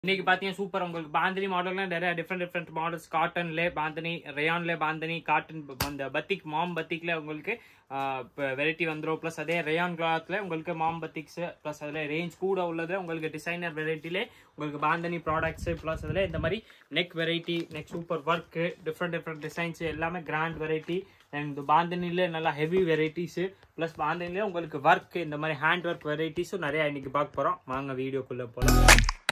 இன்னைக்கு பாத்தீங்கன்னா சூப்பர் உங்களுக்கு பாந்தினி மாடல்ல நிறைய டிஃப்ரெண்ட் டிஃப்ரெண்ட் மாடல்ஸ் காட்டன்ல பாந்தினி ரேயான்ல பாந்தினி காட்டன் அந்த பத்திக் மாம் பத்திக்ல உங்களுக்கு வெரைட்டி வந்துடும் ப்ளஸ் அதே ரேயான் கிளாத்ல உங்களுக்கு மாம் பத்திக்ஸ் ப்ளஸ் அதில் ரேஞ்ச் கூட உள்ளது உங்களுக்கு டிசைனர் வெரைட்டிலே உங்களுக்கு பாந்தனி ப்ராடக்ட்ஸ் ப்ளஸ் அதில் இந்த மாதிரி neck variety neck super work different different designs எல்லாமே கிராண்ட் வெரைட்டி அண்ட் பாந்தனிலே நல்லா ஹெவி வெரைட்டிஸு ப்ளஸ் பாந்தனிலே உங்களுக்கு ஒர்க் இந்த மாதிரி ஹேண்ட் ஒர்க் வெரைட்டிஸும் நிறைய இன்னைக்கு பார்க்க போகிறோம் வாங்க வீடியோக்குள்ளே போகலாம்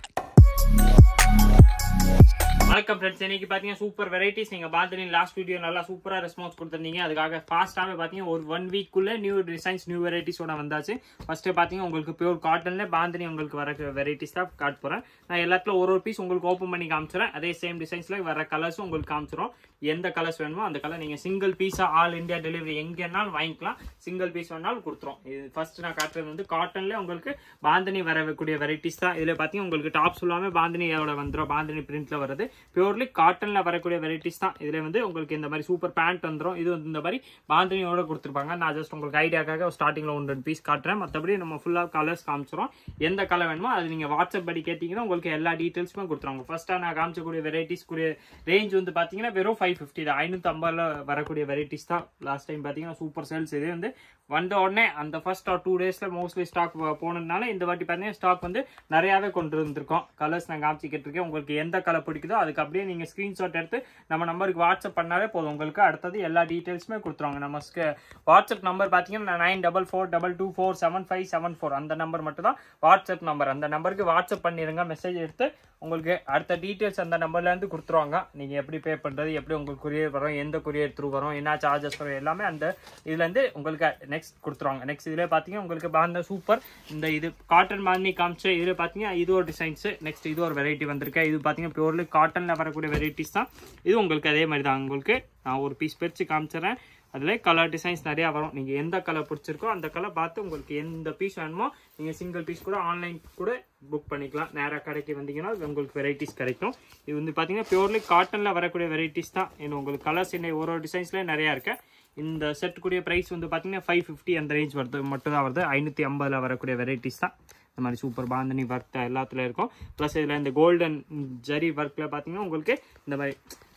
வணக்கம் ஃப்ரெண்ட்ஸ் இன்னைக்கு பார்த்தீங்கன்னா சூப்பர் வெரைட்டிஸ் நீங்கள் பாந்தனி லாஸ்ட் வீடியோ நல்லா சூப்பராக ரெஸ்பான்ஸ் கொடுத்துருந்தீங்க அதுக்காக ஃபாஸ்ட்டாகவே பார்த்தீங்கன்னா ஒரு ஒன் வீக்குள்ளே நியூ டிசைன்ஸ் நியூ வெரைட்டிஸோட வந்தாச்சு ஃபஸ்ட்டு பார்த்தீங்கன்னா உங்களுக்கு பியூர் காட்டன்ல பாந்தனி உங்களுக்கு வர வெரைட்டிஸ் தான் காட்ட போகிறேன் நான் எல்லாத்துல ஒரு ஒரு பீஸ் உங்களுக்கு ஓப்பன் பண்ணி காமிச்சிடுறேன் அதே சேம் டிசைன்ஸில் வர கலர்ஸும் உங்களுக்கு காமிச்சிடும் எந்த கலர்ஸ் வேணுமோ அந்த கலர் நீங்கள் சிங்கிள் பீஸாக ஆல் இந்தியா டெலிவரி எங்கேனாலும் வாங்கிக்கலாம் சிங்கிள் பீஸ் வேணாலும் கொடுத்துரும் இது ஃபர்ஸ்ட் நான் காட்டுறது வந்து காட்டன்ல உங்களுக்கு பாந்தனி வரக்கூடிய வெரைட்டிஸ் தான் இதில் பார்த்தீங்கன்னா உங்களுக்கு டாப்ஸ் எல்லாமே பாந்தனியோட வந்துடும் பாந்தனி பிரிண்ட்ல வருது பியூர்லி காட்டன்ல வரக்கூடிய வெரைட்டிஸ் தான் இதுல வந்து உங்களுக்கு இந்த மாதிரி சூப்பர் பேண்ட் வந்துடும் இது வந்து இந்த மாதிரி பாந்தனியோட கொடுத்துருப்பாங்க நான் ஜஸ்ட் உங்களுக்கு ஐடியாக்காக ஸ்டார்டிங்ல ஒன்று ரெண்டு பீஸ் காட்டுறேன் மற்றபடி நம்ம ஃபுல்லாக கலர்ஸ் காமிச்சிரும் எந்த கலர் வேணுமோ அது நீங்க வாட்ஸ்அப் படி கேட்டீங்கன்னா உங்களுக்கு எல்லா டீட்டெயில்ஸுமே கொடுத்துருவாங்க ஃபர்ஸ்டா நான் காமிச்சக்கூடிய வெரைட்டிஸ் கூடிய ரேஞ்ச் வந்து பாத்தீங்கன்னா வெறும் ஃபைவ் ஃபிஃப்டி தான் ஐநூத்தி ஐம்பதுல வரக்கூடிய வெரைட்டிஸ் தான் லாஸ்ட் டைம் பாத்தீங்கன்னா சூப்பர் சேல்ஸ் இது வந்து வந்த உடனே அந்த ஃபர்ஸ்ட் ஆர் டூ டேஸ்ல மோஸ்ட்லி ஸ்டாக் போனதுனால இந்த வாட்டி பார்த்தீங்கன்னா ஸ்டாக் வந்து நிறையாவே கொண்டு வந்திருக்கோம் கலர்ஸ் நான் காமிச்சிக்கிட்டு இருக்கேன் உங்களுக்கு எந்த கலர் பிடிக்குதோ அதுக்கு அப்படியே நீங்க ஸ்கிரீன்ஷாட் எடுத்து நம்ம நம்பருக்கு வாட்ஸ்அப் பண்ணாலே போதும் உங்களுக்கு அடுத்தது எல்லா டீட்டெயில்ஸுமே கொடுத்துருவாங்க நம்ம வாட்ஸ்அப் நம்பர் பார்த்தீங்கன்னா nine double four double two four seven five seven four அந்த நம்பர் மட்டும் தான் வாட்ஸ்அப் நம்பர் அந்த நம்பருக்கு வாட்ஸ்அப் பண்ணிடுங்க மெசேஜ் எடுத்து உங்களுக்கு அடுத்த டீட்டெயில்ஸ் அந்த நம்பர்ல இருந்து கொடுத்துருவாங்க நீங்க எப்படி பே பண்றது எப்படி உங்களுக்கு குரியர் வரும் எந்த குரியர் த்ரூ வரும் என்ன சார்ஜஸ் வரும் எல்லாமே அந்த இதுல இருந்து உங்களுக்கு நெக்ஸ்ட் கொடுத்துருவாங்க நெக்ஸ்ட் இதுல பாத்தீங்கன்னா உங்களுக்கு பாந்த சூப்பர் இந்த இது காட்டன் பாந்தி காமிச்சு இதுல பாத்தீங்கன்னா இது ஒரு டிசைன்ஸ் நெக்ஸ்ட் இது ஒரு வெரைட்டி வந்திருக்கு இது பாத்தீங்கன்னா பியூர்லி காட்டன்ல வரக்கூடிய வெரைட்டிஸ் தான் இது உங்களுக்கு அதே மாதிரி தான் உங்களுக்கு நான் ஒரு பீஸ் பிரிச்சு காமிச்சிடறேன் அதில் கலர் டிசைன்ஸ் நிறையா வரும் நீங்கள் எந்த கலர் பிடிச்சிருக்கோ அந்த கலர் பார்த்து உங்களுக்கு எந்த பீஸ் வேணுமோ நீங்கள் சிங்கிள் பீஸ் கூட ஆன்லைன் கூட புக் பண்ணிக்கலாம் நேராக கடைக்கு வந்தீங்கன்னா உங்களுக்கு வெரைட்டிஸ் கிடைக்கும் இது வந்து பார்த்தீங்கன்னா பியூர்லி காட்டனில் வரக்கூடிய வெரைட்டிஸ் தான் இன்னும் உங்களுக்கு கலர்ஸ் என்ன ஒரு ஒரு டிசைன்ஸ்லேயே நிறையா இருக்கு இந்த செட் கூடிய ப்ரைஸ் வந்து பார்த்தீங்கன்னா ஃபைவ் ஃபிஃப்டி அந்த ரேஞ்ச் வருது மட்டும் தான் வருது ஐநூற்றி ஐம்பதில் வரக்கூடிய வெரைட்டிஸ் தான் இந்த மாதிரி சூப்பர் பாந்தனி ஒர்க் எல்லாத்துலேயும் இருக்கும் ப்ளஸ் இதில் இந்த கோல்டன் ஜரி ஒர்க்கில் பார்த்தீங்கன்னா உங்களுக்கு இந்த மாதிரி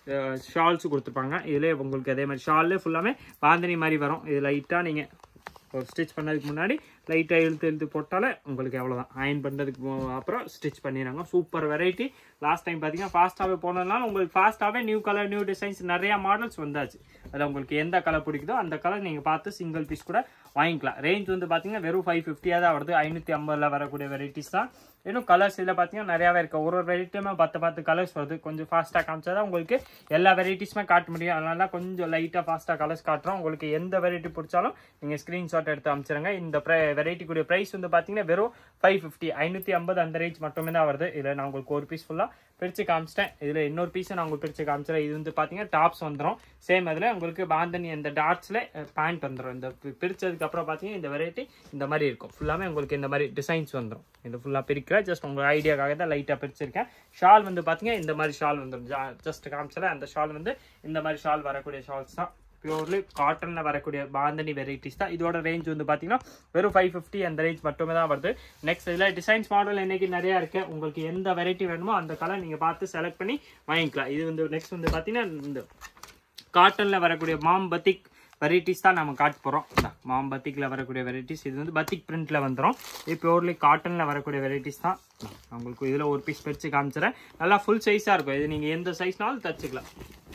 ஷால்ஸ் கொடுத்துருப்பாங்க இதிலே உங்களுக்கு அதே மாதிரி ஷால்லே ஃபுல்லாமே பாந்தனி மாதிரி வரும் இது லைட்டாக நீங்கள் ஒரு ஸ்டிச் பண்ணதுக்கு முன்னாடி லைட்டாக இழுத்து இழுத்து போட்டாலே உங்களுக்கு எவ்வளோதான் அயன் பண்ணுறதுக்கு அப்புறம் ஸ்டிச் பண்ணிடுறாங்க சூப்பர் வெரைட்டி லாஸ்ட் டைம் பார்த்தீங்கன்னா ஃபாஸ்ட்டாகவே போனதுனால உங்களுக்கு ஃபாஸ்ட்டாகவே நியூ கலர் நியூ டிசைன்ஸ் நிறையா மாடல்ஸ் வந்தாச்சு அதில் உங்களுக்கு எந்த கலர் பிடிக்குதோ அந்த கலர் நீங்கள் பார்த்து சிங்கிள் பீஸ் கூட வாங்கிக்கலாம் ரேஞ்ச் வந்து பார்த்தீங்கன்னா வெறும் ஃபைவ் ஃபிஃப்டியாக தான் வருது ஐநூற்றி ஐம்பதில் வரக்கூடிய வெரைட்டிஸ் தான் இன்னும் கலர்ஸ் இதில் பார்த்தீங்கன்னா நிறையாவே இருக்குது ஒரு ஒரு வெரைட்டியுமே பத்து பத்து கலர்ஸ் வருது கொஞ்சம் ஃபாஸ்ட்டாக காமிச்சா தான் உங்களுக்கு எல்லா வெரைட்டிஸுமே காட்ட முடியும் அதனால கொஞ்சம் லைட்டாக ஃபாஸ்ட்டாக கலர்ஸ் காட்டுறோம் உங்களுக்கு எந்த வெரைட்டி பிடிச்சாலும் நீங்கள் ஸ்க்ரீன்ஷாட் எடுத்து அமைச்சிருங்க இந்த வெரைட்டி கூடிய ப்ரைஸ் வந்து பார்த்தீங்கன்னா வெறும் ஃபைவ் ஃபிஃப்டி ஐநூற்றி ஐம்பது அந்த ரேஞ்ச் மட்டுமே தான் வருது இதில் நான் உங்களுக்கு ஒரு பீஸ் ஃபுல்லாக பிரித்து காமிச்சிட்டேன் இதில் இன்னொரு பீஸை நான் உங்களுக்கு பிரித்து காமிச்சிட்டேன் இது வந்து பார்த்தீங்கன்னா டாப்ஸ் வந்துடும் சேம் அதில் உங்களுக்கு பாந்தனி அந்த டாட்ஸில் பேண்ட் வந்துடும் இந்த பிரித்ததுக்கு அப்புறம் பார்த்தீங்கன்னா இந்த வெரைட்டி இந்த மாதிரி இருக்கும் ஃபுல்லாமே உங்களுக்கு இந்த மாதிரி டிசைன்ஸ் வந்துடும் இது ஃபுல்லாக பிரிக்கிறேன் ஜஸ்ட் உங்கள் ஐடியாக்காக தான் லைட்டாக பிரிச்சிருக்கேன் ஷால் வந்து பார்த்தீங்கன்னா இந்த மாதிரி ஷால் வந்துடும் ஜஸ்ட் காமிச்சல அந்த ஷால் வந்து இந்த மாதிரி ஷால் வரக்கூடிய ஷால்ஸ் தான் பியூர்லி காட்டனில் வரக்கூடிய பாந்தனி வெரைட்டிஸ் தான் இதோட ரேஞ்ச் வந்து பார்த்தீங்கன்னா வெறும் ஃபைவ் ஃபிஃப்டி அந்த ரேஞ்ச் மட்டுமே தான் வருது நெக்ஸ்ட் இதில் டிசைன்ஸ் மாடல் இன்னைக்கு நிறையா இருக்குது உங்களுக்கு எந்த வெரைட்டி வேணுமோ அந்த கலர் நீங்கள் பார்த்து செலக்ட் பண்ணி வாங்கிக்கலாம் இது வந்து நெக்ஸ்ட் வந்து பார்த்தீங்கன்னா இந்த காட்டனில் வரக்கூடிய மாம் பத்திக் வெரைட்டிஸ் தான் நம்ம காட்ட போகிறோம் மாம் பத்திக்கில் வரக்கூடிய வெரைட்டிஸ் இது வந்து பத்திக் பிரிண்ட்டில் வந்துடும் இது பியூர்லி காட்டனில் வரக்கூடிய வெரைட்டிஸ் தான் உங்களுக்கு இதில் ஒரு பீஸ் பிரித்து காமிச்சிடறேன் நல்லா ஃபுல் சைஸாக இருக்கும் இது நீங்கள் எந்த சைஸ்னாலும் தச்சுக்கலாம்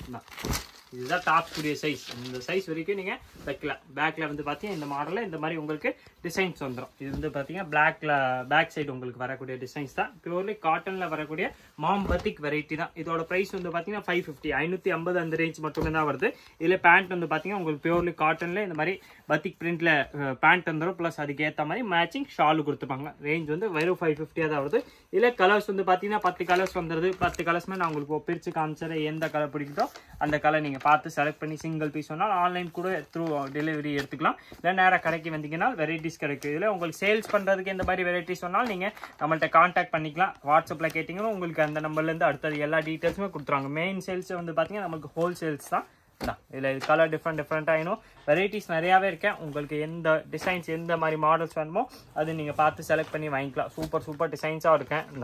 இதுதான் டாப் கூடிய சைஸ் இந்த சைஸ் வரைக்கும் நீங்கள் தைக்கலாம் பேக்கில் வந்து பார்த்தீங்கன்னா இந்த மாடலில் இந்த மாதிரி உங்களுக்கு டிசைன்ஸ் வந்துடும் இது வந்து பார்த்தீங்கன்னா பிளாக்ல பேக் சைடு உங்களுக்கு வரக்கூடிய டிசைன்ஸ் தான் பியூர்லி காட்டனில் வரக்கூடிய மாம் பத்திக் வெரைட்டி தான் இதோட ப்ரைஸ் வந்து பார்த்தீங்கன்னா ஃபைவ் ஃபிஃப்டி ஐநூற்றி ஐம்பது அந்த ரேஞ்ச் மட்டுமே தான் வருது இதில் பேண்ட் வந்து பார்த்தீங்கன்னா உங்களுக்கு பியூர்லி காட்டனில் இந்த மாதிரி பத்திக் பிரிண்ட்டில் பேண்ட் வந்துடும் ப்ளஸ் அதுக்கு ஏற்ற மாதிரி மேட்சிங் ஷாலு கொடுத்துப்பாங்க ரேஞ்ச் வந்து வெறும் ஃபைவ் ஃபிஃப்டியாக தான் வருது இதில் கலர்ஸ் வந்து பார்த்தீங்கன்னா பத்து கலர்ஸ் வந்துடுது பத்து கலர்ஸ்மே நான் உங்களுக்கு பிரித்து காமிச்சதை எந்த கலர் பிடிக்குதோ அந்த கலர் நீங்கள் பார்த்து செலக்ட் பண்ணி சிங்கிள் பீஸ் சொன்னால் ஆன்லைன் கூட த்ரூ டெலிவரி எடுத்துக்கலாம் இல்லை நேராக கடைக்கு வந்தீங்கன்னா வெரைட்டிஸ் கிடைக்கும் இதில் உங்களுக்கு சேல்ஸ் பண்ணுறதுக்கு இந்த மாதிரி வெரைட்டிஸ் சொன்னால் நீங்கள் நம்மள்ட்ட காண்டாக்ட் பண்ணிக்கலாம் வாட்ஸ்அப்பில் கேட்டிங்கன்னா உங்களுக்கு அந்த நம்பர்லேருந்து அடுத்தது எல்லா டீட்டெயில்ஸுமே கொடுத்துருவாங்க மெயின் சேல்ஸ் வந்து பார்த்தீங்கன்னா நமக்கு ஹோல்சேல்ஸ் தான் தான் இதில் கலர் டிஃப்ரெண்ட் டிஃப்ரெண்ட்டாக இன்னும் வெரைட்டிஸ் நிறையாவே இருக்கேன் உங்களுக்கு எந்த டிசைன்ஸ் எந்த மாதிரி மாடல்ஸ் வேணுமோ அது நீங்கள் பார்த்து செலக்ட் பண்ணி வாங்கிக்கலாம் சூப்பர் சூப்பர் டிசைன்ஸாக இருக்கேன் தான்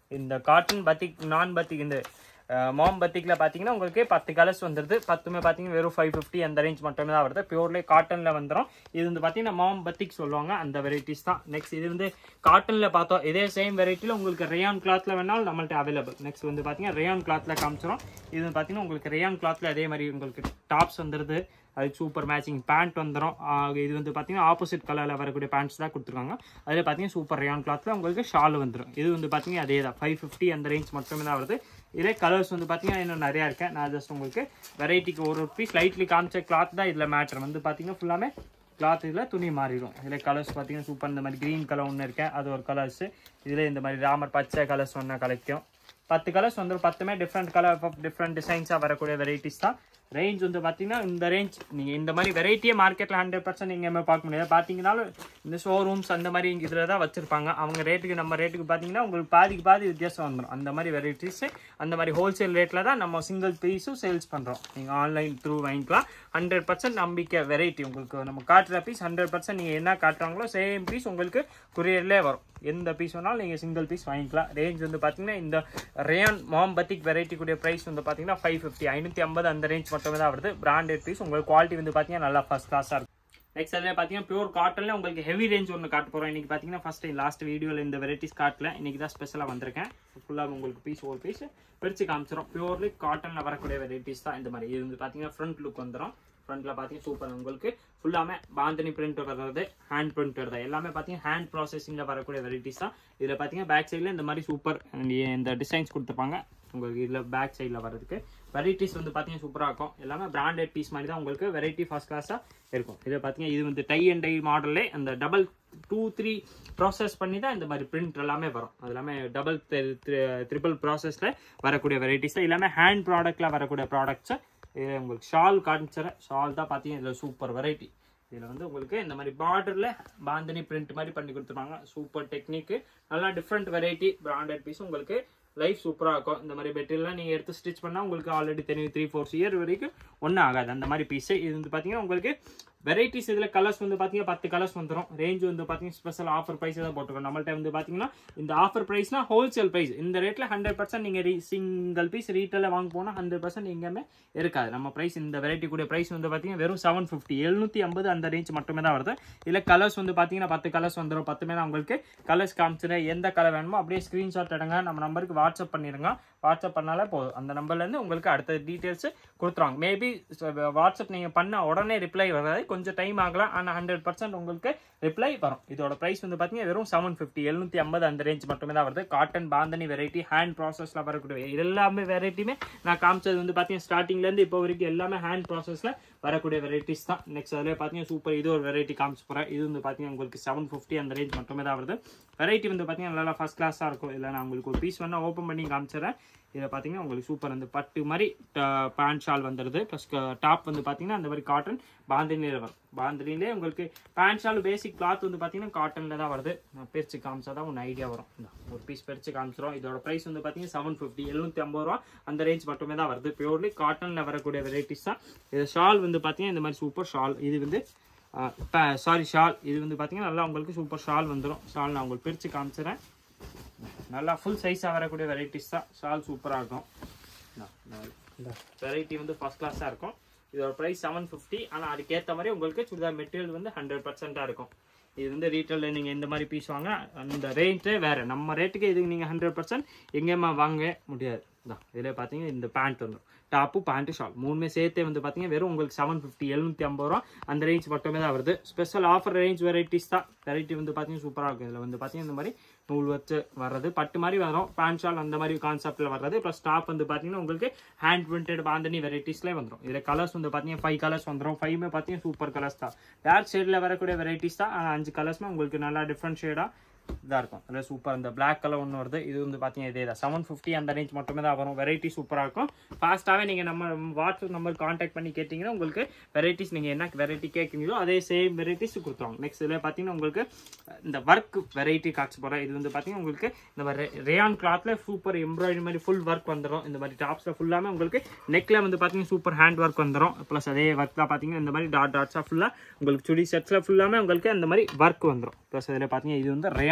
இந்த காட்டன் பத்திக் நான் பத்திக் இந்த மாம் பத்திக்கில் பார்த்தீங்கன்னா உங்களுக்கு பத்து கலர்ஸ் வந்துருது பத்துமே பார்த்தீங்கன்னா வெறும் ஃபைவ் ஃபிஃப்டி அந்த ரேஞ்ச் மட்டுமே தான் வருது பியூர்லி காட்டனில் வந்துடும் இது வந்து பார்த்தீங்கன்னா மாம் பத்திக் சொல்லுவாங்க அந்த வெரைட்டிஸ் தான் நெக்ஸ்ட் இது வந்து காட்டனில் பார்த்தோம் இதே சேம் வெரைட்டியில் உங்களுக்கு ரேயான் கிளாத்தில் வேணாலும் நம்மள்ட்ட அவைலபிள் நெக்ஸ்ட் வந்து பார்த்தீங்கன்னா ரேயான் கிளாத்தில் காமிச்சிடும் இது வந்து பார்த்தீங்கன்னா உங்களுக்கு ரேயான் கிளாத்தில் அதே மாதிரி உங்களுக்கு டாப்ஸ் வந்துடுது அதுக்கு சூப்பர் மேட்சிங் பேண்ட் வந்துடும் இது வந்து பார்த்தீங்கன்னா ஆப்போசிட் கலரில் வரக்கூடிய பேண்ட்ஸ் தான் கொடுத்துருக்காங்க அதில் பார்த்தீங்கன்னா சூப்பர் ரேயான் கிளாத்தில் உங்களுக்கு ஷால் வந்துடும் இது வந்து பார்த்தீங்கன்னா அதே தான் ஃபைவ் ஃபிஃப்டி அந்த ரேஞ்ச் மட்டுமே தான் வருது இதே கலர்ஸ் வந்து பார்த்தீங்கன்னா இன்னும் நிறையா இருக்கேன் நான் ஜஸ்ட் உங்களுக்கு வெரைட்டிக்கு ஒரு ஒரு பீஸ் லைட்லி காமிச்ச கிளாத் தான் இதில் மேட்ரு வந்து பார்த்தீங்கன்னா ஃபுல்லாமே கிளாத் இதில் துணி மாறிடும் இதில் கலர்ஸ் பார்த்தீங்கன்னா சூப்பர் இந்த மாதிரி க்ரீன் கலர் ஒன்று இருக்கேன் அது ஒரு கலர்ஸ் இதில் இந்த மாதிரி ராமர் பச்சை கலர்ஸ் ஒன்றா கிடைக்கும் பத்து கலர்ஸ் வந்துடும் பத்துமே டிஃப்ரெண்ட் கலர் டிஃப்ரெண்ட் டிசைன்ஸாக வரக்கூடிய வெரைட்டிஸ் தான் ரேஞ்ச் வந்து பார்த்தீங்கன்னா இந்த ரேஞ்ச் நீங்கள் இந்த மாதிரி வெரைட்டியே மார்க்கெட்டில் ஹண்ட்ரட் பர்சன்ட் நீங்கள் பார்க்க முடியாது பார்த்தீங்கன்னாலும் இந்த ஷோரூம்ஸ் அந்த மாதிரி இங்கே இதில் தான் வச்சுருப்பாங்க அவங்க ரேட்டுக்கு நம்ம ரேட்டுக்கு பார்த்தீங்கன்னா உங்களுக்கு பாதிக்கு பாதி வித்தியாசம் வந்துடும் அந்த மாதிரி வெரைட்டிஸ் அந்த மாதிரி ஹோல்சேல் ரேட்டில் தான் நம்ம சிங்கிள் பீஸும் சேல்ஸ் பண்ணுறோம் நீங்கள் ஆன்லைன் த்ரூ வாங்கிக்கலாம் ஹண்ட்ரட் பர்சன்ட் நம்பிக்கை வெரைட்டி உங்களுக்கு நம்ம காட்டுற பீஸ் ஹண்ட்ரட் பர்சன்ட் நீங்கள் என்ன காட்டுறாங்களோ சேம் பீஸ் உங்களுக்கு குரியர்லேயே வரும் எந்த பீஸ் வேணாலும் நீங்கள் சிங்கிள் பீஸ் வாங்கிக்கலாம் ரேஞ்ச் வந்து பார்த்தீங்கன்னா இந்த ரேயான் மாம்பத்திக் வெரைட்டி கூடிய ப்ரைஸ் வந்து பார்த்தீங்கன்னா ஃபைவ் ஃபிஃப்டி ஐநூற்றி ஐம்பது அந்த ரேஞ்ச் மட்டுமே தான் வருது பிராண்டட் பீஸ் உங்களுக்கு குவாலிட்டி வந்து பார்த்தீங்கன்னா நல்லா ஃபஸ்ட் கிளாஸாக இருக்கும் நெக்ஸ்ட் அதில் பார்த்தீங்கன்னா பியூர் காட்டனில் உங்களுக்கு ஹெவி ரேஞ்ச் ஒன்று காட்ட போகிறோம் இன்றைக்கி பார்த்தீங்கன்னா ஃபஸ்ட் லாஸ்ட் வீடியோவில் இந்த வெரைட்டிஸ் காட்டல இன்றைக்கி தான் ஸ்பெஷலாக வந்திருக்கேன் ஃபுல்லாக உங்களுக்கு பீஸ் ஒரு பீஸ் பிரித்து காமிச்சிடும் பியூர்லி காட்டனில் வரக்கூடிய வெரைட்டிஸ் தான் இந்த மாதிரி இது வந்து பார்த்தீங்கன்னா ஃப்ரண்ட் லுக் வந்துடும் ஃப்ரண்ட்ல பார்த்தீங்கன்னா சூப்பர் உங்களுக்கு ஃபுல்லாமே பாந்தனி பிரிண்ட் வர்றது ஹேண்ட் பிரிண்ட் வருது எல்லாமே பார்த்தீங்கன்னா ஹேண்ட் ப்ராசஸிங்கில் வரக்கூடிய வெரைட்டிஸ் தான் இதில் பார்த்தீங்கன்னா பேக் சைடில் இந்த மாதிரி சூப்பர் இந்த டிசைன்ஸ் கொடுத்துருப்பாங்க உங்களுக்கு இதில் பேக் சைடில் வர்றதுக்கு வெரைட்டிஸ் வந்து பார்த்தீங்கன்னா சூப்பராக இருக்கும் எல்லாமே பிராண்டட் பீஸ் மாதிரி தான் உங்களுக்கு வெரைட்டி ஃபர்ஸ்ட் கிளாஸாக இருக்கும் இதில் பார்த்தீங்கன்னா இது வந்து டை அண்ட் டை மாடல்லே அந்த டபுள் டூ த்ரீ ப்ராசஸ் பண்ணி தான் இந்த மாதிரி பிரிண்ட் எல்லாமே வரும் அது எல்லாமே டபுள் ட்ரிபிள் ப்ராசஸில் வரக்கூடிய வெரைட்டிஸ் தான் எல்லாமே ஹேண்ட் ப்ராடக்டில் வரக்கூடிய ப்ராடக்ட்ஸை இதில் உங்களுக்கு ஷால் காமிச்சிடறேன் ஷால் தான் பார்த்தீங்கன்னா இதில் சூப்பர் வெரைட்டி இதில் வந்து உங்களுக்கு இந்த மாதிரி பார்டரில் பாந்தனி பிரிண்ட் மாதிரி பண்ணி கொடுத்துருப்பாங்க சூப்பர் டெக்னிக்கு நல்லா டிஃப்ரெண்ட் வெரைட்டி பிராண்டட் பீஸ் உங்களுக்கு லைஃப் சூப்பராக இருக்கும் இந்த மாதிரி பெட்லாம் நீங்கள் எடுத்து ஸ்டிச் பண்ணால் உங்களுக்கு ஆல்ரெடி தெரியும் த்ரீ ஃபோர்ஸ் இயர் வரைக்கும் ஒன்றும் ஆகாது அந்த மாதிரி பீஸு இது வந்து பார்த்தீங்கன்னா உங்களுக்கு வெரைட்டிஸ் இதில் கலர்ஸ் வந்து பார்த்தீங்கன்னா பத்து கலர்ஸ் வந்துடும் ரேஞ்ச் வந்து பார்த்தீங்கன்னா ஸ்பெஷல் ஆஃபர் ப்ரைஸ் தான் போட்டுருக்கோம் நம்மள்ட்ட வந்து பார்த்தீங்கன்னா இந்த ஆஃபர் ப்ரைஸ்னா ஹோல்சேல் ப்ரைஸ் இந்த ரேட்டில் ஹண்ட்ரட் பர்சன்ட் நீங்கள் ரீ சிங்கிள் பீஸ் ரீட்டெயிலில் வாங்க போனால் ஹண்ட்ரட் பர்சன்ட் எங்கேயுமே இருக்காது நம்ம ப்ரைஸ் இந்த வெரைட்டி கூட ப்ரைஸ் வந்து பார்த்தீங்கன்னா வெறும் செவன் ஃபிஃப்டி எழுநூற்றி ஐம்பது அந்த ரேஞ்ச் மட்டுமே தான் வருது இல்லை கலர்ஸ் வந்து பார்த்தீங்கன்னா பத்து கலர்ஸ் வந்துடும் பத்துமே தான் உங்களுக்கு கலர்ஸ் காமிச்சிட எந்த கலர் வேணுமோ அப்படியே ஸ்க்ரீன்ஷாட் எடுங்க நம்ம நம்பருக்கு வாட்ஸ்அப் பண்ணிடுங்க வாட்ஸ்அப் பண்ணாலே போதும் அந்த நம்பர்லேருந்து உங்களுக்கு அடுத்த டீட்டெயில்ஸ் கொடுத்துருவாங்க மேபி வாட்ஸ்அப் நீங்கள் பண்ண உடனே ரிப்ளை வராது கொஞ்சம் டைம் ஆகலாம் ஆனால் ஹண்ட்ரட் பர்சன்ட் உங்களுக்கு ரிப்ளை வரும் இதோட ப்ரைஸ் வந்து பார்த்தீங்கன்னா வெறும் செவன் ஃபிஃப்டி எழுநூற்றி ஐம்பது அந்த ரேஞ்ச் மட்டுமே தான் வருது காட்டன் பாந்தனி வெரைட்டி ஹேண்ட் ப்ராசஸில் வரக்கூடிய இது எல்லாமே வெரைட்டியுமே நான் காமிச்சது வந்து பார்த்தீங்கன்னா ஸ்டார்டிங்லேருந்து இப்போ வரைக்கும் எல்லாமே ஹேண்ட் ப்ராசஸில் வரக்கூடிய வெரைட்டிஸ் தான் நெக்ஸ்ட் அதில் பார்த்தீங்கன்னா சூப்பர் இது ஒரு வெரைட்டி காமிச்சு போகிறேன் இது வந்து பார்த்தீங்கன்னா உங்களுக்கு செவன் ஃபிஃப்டி அந்த ரேஞ்ச் மட்டுமே தான் வருது வெரைட்டி வந்து பார்த்தீங்கன்னா நல்லா ஃபஸ்ட் கிளாஸாக இருக்கும் இல்லை நான் உங்களுக்கு ஒரு பீஸ் வேணால் ஓப்பன் பண்ணி காமிச்சிடறேன் இதில் பார்த்தீங்கன்னா உங்களுக்கு சூப்பர் அந்த பட்டு மாதிரி பேண்ட் ஷால் வந்துடுது ப்ளஸ் டாப் வந்து பார்த்தீங்கன்னா அந்த மாதிரி காட்டன் பாந்தினியில் வரும் பாந்தினிலே உங்களுக்கு பேண்ட் ஷால் பேசிக் கிளாத் வந்து பார்த்தீங்கன்னா காட்டனில் தான் வருது நான் பிரித்து காமிச்சா தான் ஒன்று ஐடியா வரும் இந்த ஒரு பீஸ் பிரித்து காமிச்சிடும் இதோட ப்ரைஸ் வந்து பார்த்தீங்கன்னா செவன் ஃபிஃப்டி எழுநூற்றி ஐம்பது ரூபா அந்த ரேஞ்ச் மட்டுமே தான் வருது பியூர்லி காட்டனில் வரக்கூடிய வெரைட்டிஸ் தான் இது ஷால் வந்து பார்த்தீங்கன்னா இந்த மாதிரி சூப்பர் ஷால் இது வந்து சாரி ஷால் இது வந்து பார்த்தீங்கன்னா நல்லா உங்களுக்கு சூப்பர் ஷால் வந்துடும் ஷால் நான் உங்களுக்கு பிரித்து காமிச்சிடுறேன் நல்லா ஃபுல் சைஸாக வரக்கூடிய வெரைட்டிஸ் தான் ஷால் சூப்பராக இருக்கும் இந்த வெரைட்டி வந்து ஃபர்ஸ்ட் கிளாஸாக இருக்கும் இதோட ப்ரைஸ் செவன் ஃபிஃப்டி ஆனால் அதுக்கேற்ற மாதிரி உங்களுக்கு சுடிதார் மெட்டீரியல் வந்து ஹண்ட்ரட் பர்சன்ட்டாக இருக்கும் இது வந்து ரீட்டெயிலில் நீங்கள் இந்த மாதிரி பீஸ் வாங்க அந்த ரேட்டே வேறு நம்ம ரேட்டுக்கு இதுக்கு நீங்கள் ஹண்ட்ரட் பர்சன்ட் எங்கேயுமா வாங்க முடியாது தான் இதில் பார்த்தீங்கன்னா இந்த பேண்ட் வந்துடும் டாப்பு பேண்ட்டு ஷால் மூணுமே சேர்த்தே வந்து பார்த்தீங்கன்னா வெறும் உங்களுக்கு செவன் ஃபிஃப்டி எழுநூற்றி ஐம்பது ரூபா அந்த ரேஞ்ச் மட்டுமே தான் வருது ஸ்பெஷல் ஆஃபர் ரேஞ்ச் வெரைட்டிஸ் தான் வெரைட்டி வந்து பார்த்தீங்கன்னா சூப்பராக இருக்கும் இதில் வந்து பார்த்தீங்கன்னா இந்த மாதிரி நூல் வச்சு வர்றது பட்டு மாதிரி வரும் பேண்ட் ஷால் அந்த மாதிரி கான்செப்ட்டில் வர்றது ப்ளஸ் டாப் வந்து பார்த்தீங்கன்னா உங்களுக்கு ஹேண்ட் பிரிண்டட் பாந்தனி வெரைட்டிஸ்லேயே வந்துடும் இதில் கலர்ஸ் வந்து பார்த்தீங்கன்னா ஃபைவ் கலர்ஸ் வந்துடும் ஃபைவ்மே பார்த்தீங்கன்னா சூப்பர் கலர்ஸ் தான் டார்க் ஷேடில் வரக்கூடிய வெரைட்டிஸ் தான் ஆனால் அஞ்சு கலர்ஸ்மே உங்களுக்கு நல்லா டிஃப்ரெண்ட் ஷேடாக இதாக இருக்கும் அதில் சூப்பர் இந்த பிளாக் கலர் ஒன்று வருது இது வந்து பார்த்தீங்கன்னா இதே தான் செவன் ஃபிஃப்டி அந்த ரேஞ்ச் மட்டுமே தான் வரும் வெரைட்டி சூப்பராக இருக்கும் ஃபாஸ்ட்டாகவே நீங்கள் நம்ம வாட்ஸ்அப் நம்பர் காண்டாக்ட் பண்ணி கேட்டிங்கன்னா உங்களுக்கு வெரைட்டிஸ் நீங்கள் என்ன வெரைட்டி கேட்குறீங்களோ அதே சேம் வெரைட்டிஸ் கொடுத்துருவாங்க நெக்ஸ்ட் இதில் பார்த்தீங்கன்னா உங்களுக்கு இந்த ஒர்க் வெரைட்டி காட்சி போகிறேன் இது வந்து பார்த்தீங்கன்னா உங்களுக்கு இந்த மாதிரி ரேயான் கிளாத்தில் சூப்பர் எம்ப்ராய்டரி மாதிரி ஃபுல் ஒர்க் வந்துடும் இந்த மாதிரி டாப்ஸில் ஃபுல்லாமே உங்களுக்கு நெக்கில் வந்து பார்த்தீங்கன்னா சூப்பர் ஹேண்ட் ஒர்க் வந்துடும் ப்ளஸ் அதே ஒர்க்கில் பார்த்தீங்கன்னா இந்த மாதிரி டாட் டாட்ஸாக ஃபுல்லாக உங்களுக்கு சுடி செட்ஸில் ஃபுல்லாமே உங்களுக்கு அந்த மாதிரி ஒர்க் வந்துடும் ப்ளஸ் அதில் பார்த்தீங்கன்னா இது வந்து ரேயான்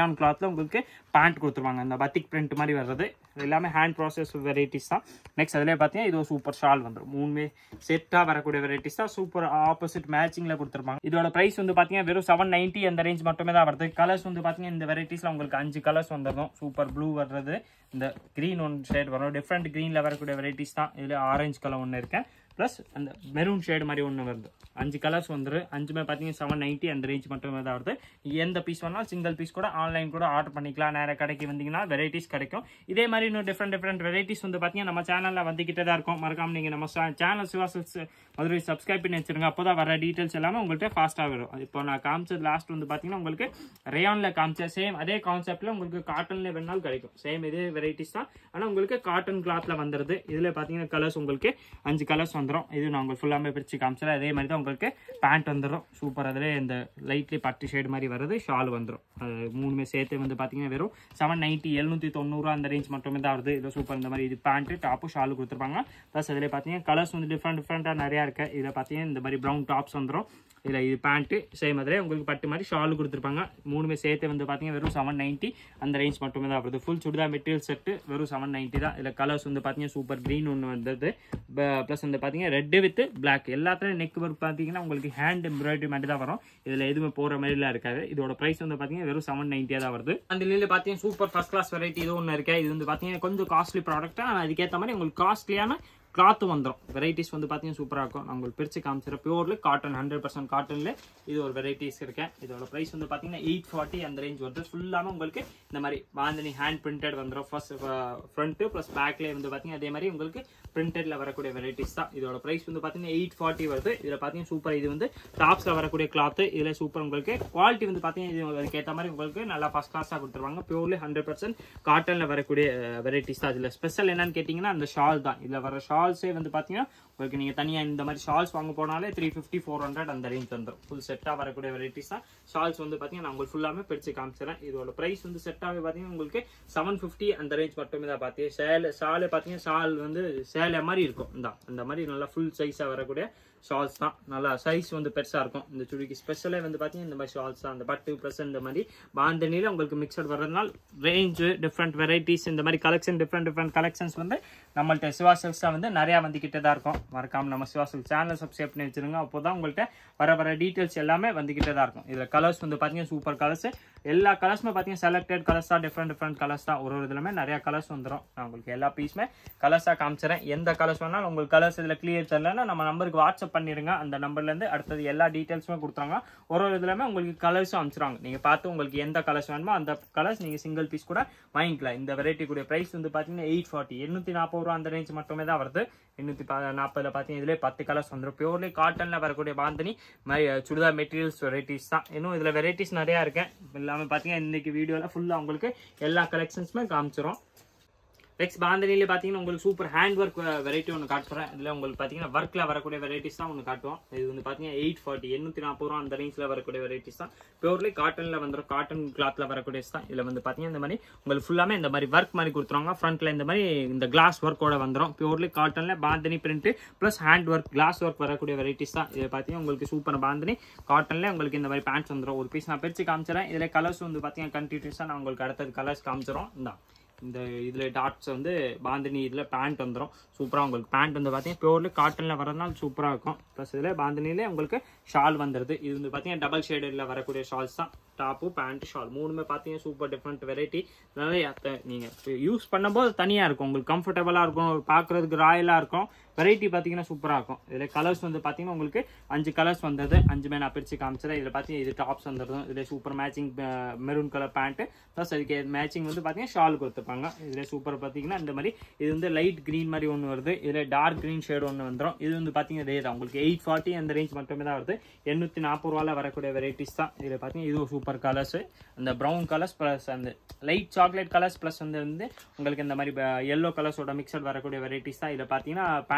ரயான் கிளாத்தில் உங்களுக்கு பேண்ட் கொடுத்துருவாங்க அந்த பத்திக் பிரிண்ட் மாதிரி வர்றது இது எல்லாமே ஹேண்ட் ப்ராசஸ் வெரைட்டிஸ் தான் நெக்ஸ்ட் அதிலே பார்த்தீங்கன்னா இது ஒரு சூப்பர் ஷால் வந்துடும் மூணுமே செட்டாக வரக்கூடிய வெரைட்டிஸ் தான் சூப்பர் ஆப்போசிட் மேட்சிங்கில் கொடுத்துருப்பாங்க இதோட ப்ரைஸ் வந்து பார்த்தீங்கன்னா வெறும் செவன் நைன்ட்டி அந்த ரேஞ்ச் மட்டுமே தான் வருது கலர்ஸ் வந்து பார்த்தீங்கன்னா இந்த வெரைட்டிஸில் உங்களுக்கு அஞ்சு கலர்ஸ் வந்துடும் சூப்பர் ப்ளூ வர்றது இந்த க்ரீன் ஒன் ஷேட் வரும் டிஃப்ரெண்ட் க்ரீனில் வரக்கூடிய வெரைட்டிஸ் தான் இதில் ஆரஞ்சு கலர் ஒன்று இருக்கேன் ப்ளஸ் அந்த மெரூன் ஷேடு மாதிரி ஒன்று வருது அஞ்சு கலர்ஸ் வந்துரு அஞ்சுமே பார்த்தீங்கன்னா செவன் நைன்ட்டி அந்த ரேஞ்ச் மட்டுமே தான் வருது நீங்க எந்த பீஸ் வேணாலும் சிங்கிள் பீஸ் கூட ஆன்லைன் கூட ஆர்டர் பண்ணிக்கலாம் நேராக கடைக்கு வந்தீங்கன்னா வெரைட்டிஸ் கிடைக்கும் இதே மாதிரி இன்னும் டிஃப்ரெண்ட் டிஃப்ரெண்ட் வெரைட்டிஸ் வந்து பார்த்தீங்கன்னா நம்ம சேனலில் வந்துக்கிட்டே தான் இருக்கும் மறக்காம நீங்கள் நம்ம சேனல் சிவாசல்ஸ் மதுரை சப்ஸ்கிரைப் பண்ணி வச்சிருங்க அப்போ தான் வர டீட்டெயில்ஸ் எல்லாமே உங்கள்கிட்ட ஃபாஸ்ட்டாக வரும் இப்போ நான் காமிச்சது லாஸ்ட் வந்து பார்த்தீங்கன்னா உங்களுக்கு ரேயானில் காமிச்ச சேம் அதே கான்செப்டில் உங்களுக்கு காட்டனில் வேணாலும் கிடைக்கும் சேம் இதே வெரைட்டிஸ் தான் ஆனால் உங்களுக்கு காட்டன் கிளாத்தில் வந்துடுது இதில் பார்த்தீங்கன்னா கலர்ஸ் உங்களுக்கு அஞ்சு கலர்ஸ் வந்துடும் இது நான் உங்களுக்கு ஃபுல்லாமே பிரித்து காமிச்சிடறேன் அதே மாதிரி தான் உங்களுக்கு பேண்ட் வந்துடும் சூப்பர் அதில் இந்த லைட்லி பட்டு ஷேடு மாதிரி வருது ஷால் வந்துடும் மூணுமே சேர்த்து வந்து பார்த்தீங்கன்னா வெறும் செவன் நைன்ட்டி எழுநூற்றி தொண்ணூறு அந்த ரேஞ்ச் மட்டுமே தான் வருது இது சூப்பர் இந்த மாதிரி இது பேண்ட்டு டாப்பு ஷாலு கொடுத்துருப்பாங்க ப்ளஸ் அதில் பார்த்தீங்கன்னா கலர்ஸ் வந்து டிஃப்ரெண்ட் டிஃப்ரெண்ட்டாக நிறையா இருக்குது இதில் பார்த்தீங்கன்னா இந்த மாதிரி ப்ரௌன் டாப்ஸ் வந்துடும் இதில் இது பேண்ட்டு சேம் அதில் உங்களுக்கு பட்டு மாதிரி ஷால் கொடுத்துருப்பாங்க மூணுமே சேர்த்து வந்து பார்த்தீங்கன்னா வெறும் செவன் நைன்ட்டி அந்த ரேஞ்ச் மட்டுமே தான் வருது ஃபுல் சுடிதார் மெட்டீரியல் செட்டு வெறும் செவன் நைன்ட்டி தான் இதில் கலர்ஸ் வந்து பார்த்தீங்கன்னா சூப்பர் க்ரீன் ஒன்று வந்தது ப்ளஸ் வந்து பார்த்தீங்கன்னா ரெட்டு வித் பிளாக் எல்லாத்துலையும் நெக் ஒர்க் பார்த்தீங்கன்னா உங்களுக்கு ஹேண்ட் எம்ப்ராய்டரி மாதிரி தான் வரும் இதில் எதுவுமே போகிற மாதிரிலாம் இருக்காது இதோட ப்ரைஸ் வந்து பார்த்தீங்கன்னா வெறும் செவன் நைன்ட்டியாக தான் வருது அந்த நிலையில் பார்த்தீங்கன்னா சூப்பர் ஃபர்ஸ்ட் கிளாஸ் வெரைட்டி இது ஒன்று இருக்கு இது வந்து பார்த்தீங்கன்னா கொஞ்சம் காஸ்ட்லி ப்ராடக்ட் ஆனால் அதுக்கேற்ற மாதிரி உங்களுக்கு காஸ்ட்லியான கிளாத் வந்துடும் வெரைட்டிஸ் வந்து பார்த்தீங்கன்னா சூப்பராக இருக்கும் நான் உங்களுக்கு பிரித்து காமிச்சிடறேன் பியூர்லி காட்டன் ஹண்ட்ரட் பர்சன்ட் காட்டனில் இது ஒரு வெரைட்டிஸ் இருக்கேன் இதோட ப்ரைஸ் வந்து பார்த்தீங்கன்னா எயிட் ஃபார்ட்டி அந்த ரேஞ்ச் வருது ஃபுல்லாமல் உங்களுக்கு இந்த மாதிரி பாந்தினி ஹேண்ட் பிரிண்டட் வந்துடும் ஃபர்ஸ்ட் ஃப்ரண்ட்டு ப்ளஸ் பேக்லேயே வந்து பார்த்தீங்கன்னா அதே மாதிரி உங்களுக்கு பிரிண்டட்ல வரக்கூடிய வெரைட்டிஸ் தான் இதோட ப்ரைஸ் வந்து பார்த்தீங்கன்னா எயிட் ஃபார்ட்டி வருது இதில் பார்த்தீங்கன்னா சூப்பர் இது வந்து டாப்ஸில் வரக்கூடிய கிளாத் இதில் சூப்பர் உங்களுக்கு குவாலிட்டி வந்து பார்த்தீங்கன்னா இது அதுக்கேற்ற மாதிரி உங்களுக்கு நல்லா ஃபஸ்ட் கிளாஸாக கொடுத்துருவாங்க பியூர்லி ஹண்ட்ரட் பர்சன்ட் காட்டனில் வரக்கூடிய வெரைட்டிஸ் தான் இதில் ஸ்பெஷல் என்னன்னு கேட்டிங்கன்னா அந்த ஷால் தான் இதில் வர ஷால்ஸே வந்து பார்த்தீங்கன்னா உங்களுக்கு நீங்கள் தனியாக இந்த மாதிரி ஷால்ஸ் வாங்க போனாலே த்ரீ ஃபிஃப்டி ஃபோர் ஹண்ட்ரட் அந்த ரேஞ்ச் வந்துடும் ஃபுல் செட்டாக வரக்கூடிய வெரைட்டிஸ் தான் ஷால்ஸ் வந்து பார்த்தீங்கன்னா நான் உங்களுக்கு ஃபுல்லாமே பிரித்து காமிச்சிடறேன் இதோட ப்ரைஸ் வந்து செட்டாகவே பார்த்தீங்கன்னா உங்களுக்கு செவன் ஃபிஃப்டி அந்த ரேஞ்ச் மட்டுமே தான் பார்த்தீங்க சேலை ஷாலே பார்த்தீங்கன்னா ஷால் வந்து சேலை மாதிரி இருக்கும் இந்த அந்த மாதிரி நல்லா ஃபுல் சைஸாக வரக்கூடிய ஷால்ஸ் தான் நல்லா சைஸ் வந்து பெருசாக இருக்கும் இந்த சுடிக்கு ஸ்பெஷலே வந்து பார்த்தீங்கன்னா இந்த மாதிரி ஷால்ஸ் தான் அந்த பட்டு ப்ளஸ் இந்த மாதிரி பாந்தனியில் உங்களுக்கு மிக்சட் வர்றதுனால ரேஞ்சு டிஃப்ரெண்ட் வெரைட்டிஸ் இந்த மாதிரி கலெக்ஷன் டிஃப்ரெண்ட் டிஃப்ரெண்ட் கலெக்ஷன்ஸ் வந்து நம்மள்ட்ட சிவாசல்ஸ் தான் வந்து நிறையா வந்துக்கிட்டே தான் இருக்கும் மறக்காம நம்ம சிவாசல் சேனல் சப்ஸ்கிரைப் பண்ணி வச்சிருங்க அப்போ தான் உங்கள்கிட்ட வர வர டீட்டெயில்ஸ் எல்லாமே வந்துக்கிட்டே தான் இருக்கும் இதில் கலர்ஸ் வந்து பார்த்தீங்கன்னா சூப்பர் கலர்ஸ் எல்லா கலர்ஸுமே பார்த்தீங்கன்னா செலக்டட் கலர்ஸ் தான் டிஃப்ரெண்ட் டிஃப்ரெண்ட் கலர்ஸ் தான் ஒரு ஒரு இதுலமே நிறைய கலர்ஸ் வந்துடும் நான் உங்களுக்கு எல்லா பீஸுமே கலர்ஸாக காமிச்சிடறேன் எந்த கலர்ஸ் வேணாலும் உங்களுக்கு கலர்ஸ் இதில் கிளியர் தெரியலன்னா நம்ம நம்பருக்கு வாட்ஸ்அப் பண்ணிடுங்க அந்த நம்பர்லேருந்து அடுத்தது எல்லா டீட்டெயில்ஸுமே கொடுத்துறாங்க ஒரு ஒரு இதுலமே உங்களுக்கு கலர்ஸும் அனுப்பிச்சிருவாங்க நீங்கள் பார்த்து உங்களுக்கு எந்த கலர்ஸ் வேணுமோ அந்த கலர்ஸ் நீங்கள் சிங்கிள் பீஸ் கூட வாங்கிக்கலாம் இந்த வெரைட்டி கூடிய ப்ரைஸ் வந்து பார்த்தீங்கன்னா எயிட் ஃபார்ட்டி எண்ணூற்றி நாற்பது ரூபா அந்த ரேஞ்ச் மட்டுமே தான் வருது எண்ணூற்றி நாற்பதில் பார்த்தீங்கன்னா இதிலே பத்து கலர்ஸ் வந்துடும் பியூர்லி காட்டனில் வரக்கூடிய பாந்தனி மாதிரி சுடிதார் மெட்டீரியல்ஸ் வெரைட்டிஸ் தான் இன்னும் இதில் வெரைட்டிஸ் நிறையா இருக்கேன் எல்லாமே பார்த்தீங்கன்னா இன்னைக்கு வீடியோவில் ஃபுல்லாக உங்களுக்கு எல்லா கலெக்ஷன்ஸுமே காமிச்சிரும் நெக்ஸ்ட் பாந்தனிலே பார்த்தீங்கன்னா உங்களுக்கு சூப்பர் ஹேண்ட் ஒர்க் வெரைட்டி ஒன்று காட்டுறேன் இதில் உங்களுக்கு பார்த்தீங்கன்னா ஒர்க்கில் வரக்கூடிய வெரைட்டிஸ் தான் ஒன்று காட்டுவோம் இது வந்து பார்த்தீங்கன்னா எயிட் ஃபார்ட்டி எண்ணூற்றி நாற்பது ரூபா அந்த ரேஞ்சில் வரக்கூடிய வெரைட்டிஸ் தான் பியூர்லி காட்டனில் வந்துடும் காட்டன் கிளாத்தில் வரக்கூடிய தான் இதில் வந்து பார்த்தீங்கன்னா இந்த மாதிரி உங்களுக்கு ஃபுல்லாமே இந்த மாதிரி ஒர்க் மாதிரி கொடுத்துருவாங்க ஃப்ரண்ட்டில் இந்த மாதிரி இந்த கிளாஸ் ஒர்க்கோட வந்துடும் பியூர்லி காட்டனில் bandhani print plus hand work glass work வரக்கூடிய வெரைட்டிஸ் தான் இதில் பார்த்தீங்கன்னா உங்களுக்கு சூப்பர் பாந்தனி காட்டனில் உங்களுக்கு இந்த மாதிரி பேண்ட்ஸ் வந்துடும் ஒரு பீஸ் நான் பிரித்து காமிச்சிடறேன் இதில் கலர்ஸ் வந்து பார்த்தீங்கன்னா கண்டினியூஸாக நான் உங்களுக்கு அடுத்தது கலர்ஸ் காமிச்சிடும் இந்த இந்த இதில் டாட்ஸ் வந்து பாந்தினி இதில் பேண்ட் வந்துடும் சூப்பராக உங்களுக்கு பேண்ட் வந்து பார்த்தீங்கன்னா பியூர்லி காட்டனில் வரதுனால சூப்பராக இருக்கும் ப்ளஸ் இதில் பாந்தினிலே உங்களுக்கு ஷால் வந்துடுது இது வந்து பார்த்தீங்கன்னா டபுள் ஷேடில் வரக்கூடிய ஷால்ஸ் தான் டாப்பு பேண்ட் ஷால் மூணுமே பார்த்தீங்கன்னா சூப்பர் டிஃப்ரெண்ட் வெரைட்டி நிறைய நீங்கள் யூஸ் பண்ணும்போது தனியாக இருக்கும் உங்களுக்கு கம்ஃபர்டபுளாக இருக்கும் பார்க்குறதுக்கு ராயலாக இருக்கும் வெரைட்டி பார்த்தீங்கன்னா சூப்பராக இருக்கும் இதில் கலர்ஸ் வந்து பார்த்தீங்கன்னா உங்களுக்கு அஞ்சு கலர்ஸ் வந்தது அஞ்சுமே நான் பிரித்து காமிச்சிடறேன் இதில் பார்த்தீங்கன்னா இது டாப்ஸ் வந்துடும் இதில் super matching maroon colour pant plus அதுக்கு மேட்சிங் வந்து பார்த்தீங்கன்னா ஷால் கொடுத்துருப்பாங்க இதில் சூப்பர் பார்த்தீங்கன்னா இந்த மாதிரி இது வந்து லைட் க்ரீன் மாதிரி ஒன்று வருது இதில் டார்க் க்ரீன் ஷேட் ஒன்று வந்துடும் இது வந்து பார்த்தீங்கன்னா இதே தான் உங்களுக்கு எயிட் ஃபார்ட்டி அந்த ரேஞ்ச் மட்டுமே தான் வருது எண்ணூற்றி நாற்பது ரூபாவில் வரக்கூடிய வெரைட்டிஸ் தான் இதில் பார்த்தீங்கன்னா இது சூப்பர் கலர்ஸ் அந்த ப்ரௌன் கலர்ஸ் ப்ளஸ் அந்த லைட் சாக்லேட் கலர்ஸ் ப்ளஸ் வந்து வந்து உங்களுக்கு இந்த மாதிரி எல்லோ கலர்ஸோட மிக்சட் வரக்கூடிய வெரைட்டிஸ் தான் இதில் பார்த்தீங்கன்னா பேண்ட்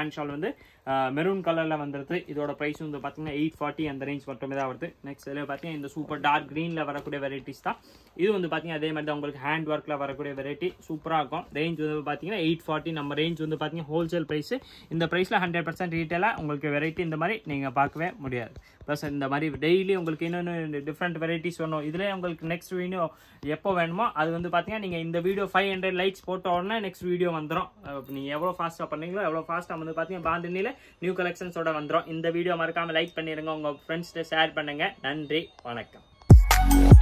பேண்ட் ஷால் வந்து மெரூன் கலரில் வந்துருது இதோட ப்ரைஸ் வந்து பார்த்தீங்கன்னா எயிட் ஃபார்ட்டி அந்த ரேஞ்ச் மட்டுமே தான் வருது நெக்ஸ்ட் இதில் பார்த்தீங்கன்னா இந்த சூப்பர் டார்க் க்ரீனில் வரக்கூடிய வெரைட்டிஸ் தான் இது வந்து பார்த்தீங்கன்னா அதே மாதிரி தான் உங்களுக்கு ஹேண்ட் ஒர்க்கில் வரக்கூடிய வெரைட்டி சூப்பராக இருக்கும் ரேஞ்ச் வந்து பார்த்தீங்கன்னா எயிட் ஃபார்ட்டி நம்ம ரேஞ்ச் வந்து பார்த்தீங்கன்னா ஹோல்சேல் ப்ரைஸ் இந்த ப்ரைஸில் ஹண்ட்ரட் பர்சன்ட் ரீட்டெயிலாக உங்களுக்கு வெரைட்டி இந்த மாதிரி நீங்கள் பார்க்கவே முடியாது ப்ளஸ் இந்த மாதிரி டெய்லி உங்களுக்கு இன்னொன்று டிஃப்ரெண்ட் வெரைட்டிஸ் வேணும் இதில் உங்களுக்கு நெக்ஸ்ட் வீடியோ எப்போ வேணுமோ அது வந்து பார்த்தீங்கன்னா நீங்கள் இந்த வீடியோ ஃபைவ் ஹண்ட்ரட் லைக்ஸ் போட்ட உடனே நெக்ஸ்ட் வீடியோ வந்துடும் நீங்கள் எவ்வளோ ஃபாஸ்ட்டாக பண்ணீங்களோ எவ்வளோ ஃபாஸ்ட்டாக வந்து பார்த்தீங்கன்னா பாந்தினியில் நியூ கலெக்ஷன்ஸோட வந்துடும் இந்த வீடியோ மறக்காமல் லைக் பண்ணிடுங்க உங்கள் ஃப்ரெண்ட்ஸ்கிட்ட ஷேர் பண்ணுங்கள் நன்றி வணக்கம்